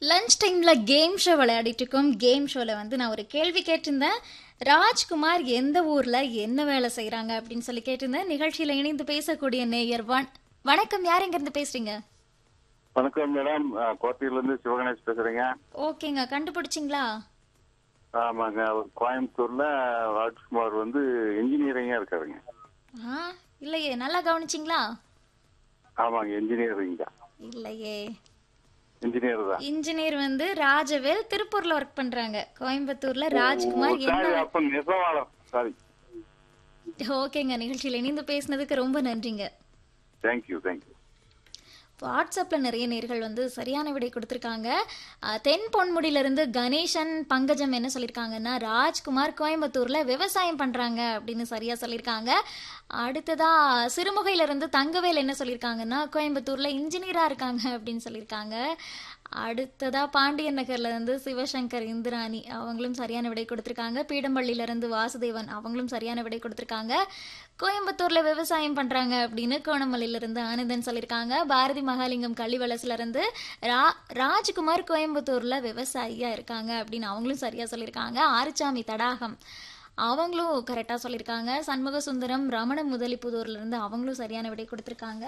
lunch டைம்ல game show விளையாடிட்டு இருக்கோம் கேம் ஷோல வந்து நான் ஒரு கேள்வி கேட்டிருந்தேன் ராஜ்குமார் எந்த ஊர்ல என்ன வேலை செய்றாங்க அப்படின்னு சொல்லி கேட்டிருந்தேன் நிகழ்ச்சியில இணைந்து பேசக்கூடிய நேயர் வண- வணக்கம் யார் எங்க இருந்து பேசுறீங்க வணக்கம் மேடம் அஹ், கோட்டையில இருந்து சிவகணேஷ் பேசுறேங்க ஓகேங்க கண்டுபிடிச்சிங்களா ஆமாங்க அவர் கோயம்புத்தூர்ல ராஜ்குமார் வந்து இன்ஜினியரிங்கா இருக்காருங்க ஆ இல்லையே நல்லா கவனிச்சிங்களா ஆமாங்க இன்ஜினியரிங் தான் இல்லையே இன்ஜினியர் தான் இன்ஜினியர் வந்து ராஜவேல் திருப்பூர்ல ஒர்க் பண்றாங்க கோயம்புத்தூர்ல ராஜ்குமார் என்ன சாரி அப்ப நெசவாளம் சாரி ஓகேங்க நிகழ்ச்சியில இணைந்து பேசினதுக்கு ரொம்ப நன்றிங்க தேங்க்யூ தேங்க்யூ வாட்ஸ்அப்பில் நிறைய நேர்கள் வந்து சரியான விடை கொடுத்துருக்காங்க அஹ், தென் பொன்முடியிலிருந்து கணேசன் பங்கஜம் என்ன சொல்லியிருக்காங்கன்னா ராஜ்குமார் கோயம்புத்தூரில் விவசாயம் பண்ணுறாங்க அப்படின்னு சரியாக சொல்லியிருக்காங்க அடுத்ததா சிறுமுகையிலிருந்து தங்கவேல் என்ன சொல்லியிருக்காங்கன்னா கோயம்புத்தூரில் இன்ஜினியராக இருக்காங்க அப்படின்னு சொல்லியிருக்காங்க அடுத்ததா பாண்டியன் நகர்ல இருந்து சிவசங்கர் இந்திராணி அவங்களும் சரியான விடை கொடுத்துருக்காங்க பீடம்பள்ளியில இருந்து வாசுதேவன் அவங்களும் சரியான விடை கொடுத்துருக்காங்க கோயம்புத்தூர்ல விவசாயம் பண்றாங்க அப்படின்னு கோணமலையில இருந்து ஆனந்தன் சொல்லியிருக்காங்க பாரதி மகாலிங்கம் கள்ளிவலசுல இருந்து ரா ராஜ்குமார் கோயம்புத்தூர்ல விவசாயியா இருக்காங்க அப்படின்னு அவங்களும் சரியா சொல்லியிருக்காங்க ஆறுச்சாமி தடாகம் அவங்களும் கரெக்டாக சொல்லியிருக்காங்க சண்முக சுந்தரம் ரமண முதலிப்புதூர்ல இருந்து அவங்களும் சரியான விடை கொடுத்துருக்காங்க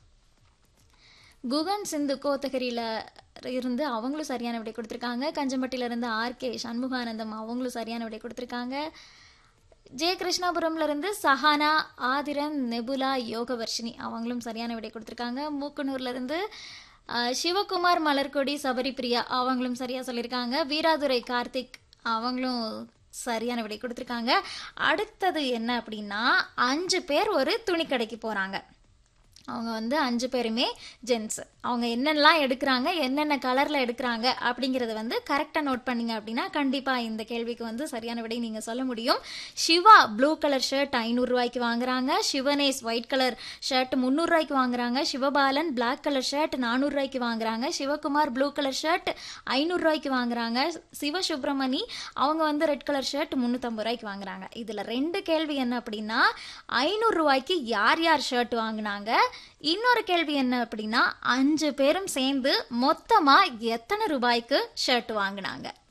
குகன் சிந்து கோத்தகிரியில இருந்து அவங்களும் சரியான விடை கொடுத்துருக்காங்க கஞ்சம்பட்டியில இருந்து ஆர்கே சண்முகானந்தம் அவங்களும் சரியான விடை கொடுத்துருக்காங்க ஜெய கிருஷ்ணாபுரம்ல இருந்து சஹானா ஆதிரன் நெபுலா யோகவர்ஷினி அவங்களும் சரியான விடை கொடுத்துருக்காங்க மூக்கனூர்ல இருந்து அஹ், சிவகுமார் மலர்கொடி சபரி பிரியா அவங்களும் சரியா சொல்லியிருக்காங்க வீராதுரை கார்த்திக் அவங்களும் சரியான விடை கொடுத்துருக்காங்க அடுத்தது என்ன அப்படின்னா அஞ்சு பேர் ஒரு துணிக்கடைக்கு போறாங்க அவங்க வந்து அஞ்சு பேருமே ஜென்ஸ் அவங்க என்னென்னலாம் எடுக்கிறாங்க என்னென்ன கலரில் எடுக்கிறாங்க அப்படிங்கிறத வந்து கரெக்டாக நோட் பண்ணீங்க அப்படின்னா கண்டிப்பாக இந்த கேள்விக்கு வந்து சரியான விடை நீங்கள் சொல்ல முடியும் சிவா ப்ளூ கலர் ஷர்ட் ஐநூறுரூவாய்க்கு வாங்குறாங்க சிவனேஷ் ஒயிட் கலர் ஷர்ட் முந்நூறுரூவாய்க்கு வாங்குறாங்க சிவபாலன் Black கலர் ஷர்ட் நானூறுரூவாய்க்கு வாங்குறாங்க சிவகுமார் ப்ளூ கலர் ஷர்ட் ஐநூறுரூவாய்க்கு வாங்குறாங்க சிவ சுப்பிரமணி அவங்க வந்து ரெட் கலர் ஷர்ட் முந்நூற்றம்பது ரூபாய்க்கு வாங்குறாங்க இதில் ரெண்டு கேள்வி என்ன அப்படின்னா ஐநூறுரூவாய்க்கு யார் யார் ஷர்ட் வாங்குனாங்க இன்னொரு கேள்வி என்ன அப்படின்னா அஞ்சு பேரும் சேர்ந்து மொத்தமாக எத்தனை ரூபாய்க்கு ஷர்ட் வாங்குனாங்க